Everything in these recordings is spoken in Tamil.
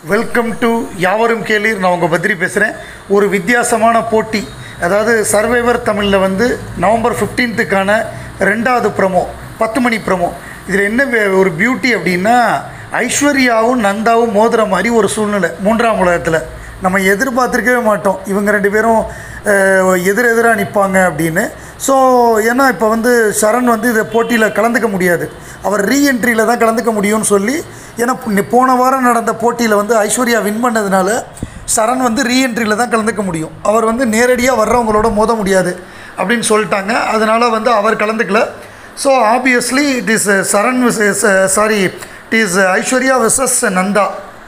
வெல்கம் டு யாவரும் கேளீர் நான் உங்கள் பத்ரி பேசுகிறேன் ஒரு வித்தியாசமான போட்டி அதாவது சர்வைவர் தமிழில் வந்து நவம்பர் ஃபிஃப்டீன்த்துக்கான ரெண்டாவது ப்ரமோ பத்து மணி ப்ரமோ இதில் என்ன வே- ஒரு பியூட்டி அப்படின்னா ஐஸ்வர்யாவும் நந்தாவும் மோதுற மாதிரி ஒரு சூழ்நிலை மூன்றாம் உலகத்தில் நம்ம எதிர்பார்த்துருக்கவே மாட்டோம் இவங்க ரெண்டு பேரும் அஹ், எதிர் எதிராக நிற்பாங்க அப்படின்னு ஸோ ஏன்னா இப்போ வந்து சரண் வந்து இதை போட்டியில் கலந்துக்க முடியாது அவர் ரீஎன்ட்ரியில் தான் கலந்துக்க முடியும்னு சொல்லி ஏன்னா பு- போன வாரம் நடந்த போட்டியில் வந்து ஐஸ்வர்யா வின் பண்ணதுனால சரண் வந்து ரீஎன்ட்ரியில் தான் கலந்துக்க முடியும் அவர் வந்து நேரடியாக வர்றவங்களோட மோத முடியாது அப்படின்னு சொல்லிட்டாங்க அதனால் வந்து அவர் கலந்துக்கல so obviously it is Charan sorry it is Aishwarya versus Nanda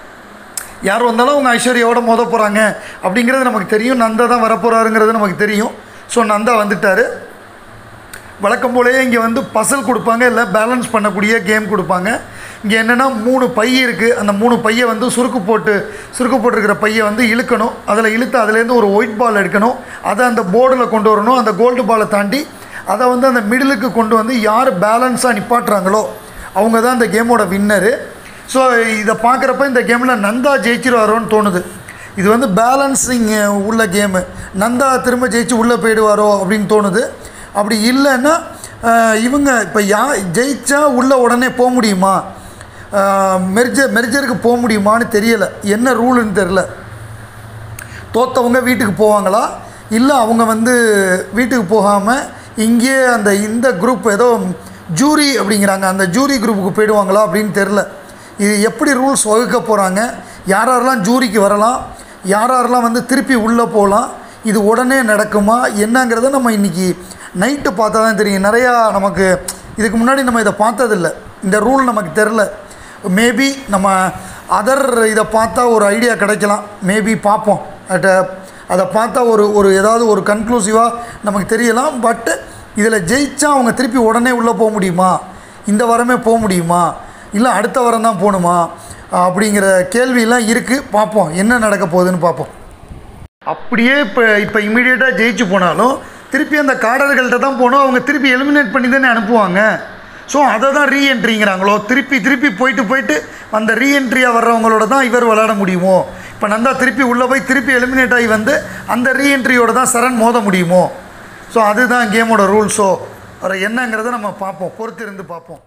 யார் வந்தாலும் அவங்க ஐஸ்வர்யாவோட மோத போகிறாங்க அப்படிங்கிறது நமக்கு தெரியும் நந்தா தான் வரப்போகிறாருங்கிறது நமக்கு தெரியும் ஸோ நந்தா வந்துட்டார் வழக்கம் போலயே இங்கே வந்து பசல் கொடுப்பாங்க இல்லை பேலன்ஸ் பண்ணக்கூடிய கேம் கொடுப்பாங்க இங்கே என்னென்னா மூணு பை இருக்குது அந்த மூணு பையை வந்து சுருக்கு போட்டு சுருக்கு போட்டிருக்கிற பையை வந்து இழுக்கணும் அதில் இழுத்து அதுலேருந்து ஒரு ஒயிட் பால் எடுக்கணும் அதை அந்த போர்டில் கொண்டு வரணும் அந்த கோல்டு பாலை தாண்டி அதை வந்து அந்த மிடிலுக்கு கொண்டு வந்து யார் பேலன்ஸாக நிப்பாட்டுறாங்களோ அவங்க தான் இந்த கேமோட வின்னரு ஸோ இதை பார்க்குறப்ப இந்த கேமில் நந்தா ஜெயிச்சிருவாரோன்னு தோணுது இது வந்து பேலன்சிங் உள்ள கேமு நந்தா திரும்ப ஜெயிச்சு உள்ளே போயிடுவாரோ அப்படின்னு தோணுது அப்படி இல்லைன்னா அஹ், இவங்க இப்போ யா ஜெயிச்சா உள்ளே உடனே போக முடியுமா மெர்ஜர் மெர்ஜருக்கு போக முடியுமான்னு தெரியலை என்ன ரூலுன்னு தெரில தோத்தவங்க வீட்டுக்கு போவாங்களா இல்லை அவங்க வந்து வீட்டுக்கு போகாமல் இங்கேயே அந்த இந்த குரூப் ஏதோ ஜூரி அப்படிங்கிறாங்க அந்த ஜூரி குரூப்புக்கு போயிடுவாங்களா அப்படின்னு தெரில இது எப்படி ரூல்ஸ் வகுக்க போகிறாங்க யார் யாரெல்லாம் ஜூரிக்கு வரலாம் யார் யாரெல்லாம் வந்து திருப்பி உள்ளே போகலாம் இது உடனே நடக்குமா என்னங்கிறத நம்ம இன்றைக்கி நைட்டு பார்த்தா தான் தெரியும் நிறையா நமக்கு இதுக்கு முன்னாடி நம்ம இதை பார்த்ததில்ல இந்த ரூல் நமக்கு தெரில மேபி நம்ம அதர் இதை பார்த்தா ஒரு ஐடியா கிடைக்கலாம் மேபி பார்ப்போம் அட் அதை பார்த்தா ஒரு ஒரு ஏதாவது ஒரு கன்க்ளூசிவாக நமக்கு தெரியலாம் பட்டு இதில் ஜெயிச்சா அவங்க திருப்பி உடனே உள்ளே போக முடியுமா இந்த வாரமே போக முடியுமா இல்லை அடுத்த வாரம் தான் போகணுமா அப்படிங்கிற கேள்வியெல்லாம் இருக்குது பார்ப்போம் என்ன நடக்க போகுதுன்னு பார்ப்போம் அப்படியே இப்போ இப்போ இமீடியட்டாக ஜெயிச்சு போனாலும் திருப்பி அந்த காடர்கள்ட்ட தான் போகணும் அவங்க திருப்பி எலிமினேட் பண்ணி தானே அனுப்புவாங்க ஸோ அதை தான் ரீஎன்ட்ரிங்கிறாங்களோ திருப்பி திருப்பி போயிட்டு போயிட்டு அந்த ரீஎன்ட்ரியாக வர்றவங்களோட தான் இவர் விளையாட முடியுமோ இப்போ நந்தா திருப்பி உள்ளே போய் திருப்பி எலிமினேட் ஆகி வந்து அந்த ரீஎன்ட்ரியோட தான் சரண் மோத முடியுமோ ஸோ அதுதான் கேமோட ரூல்ஸோ வேறு என்னங்கிறத நம்ம பார்ப்போம் பொறுத்திருந்து பார்ப்போம்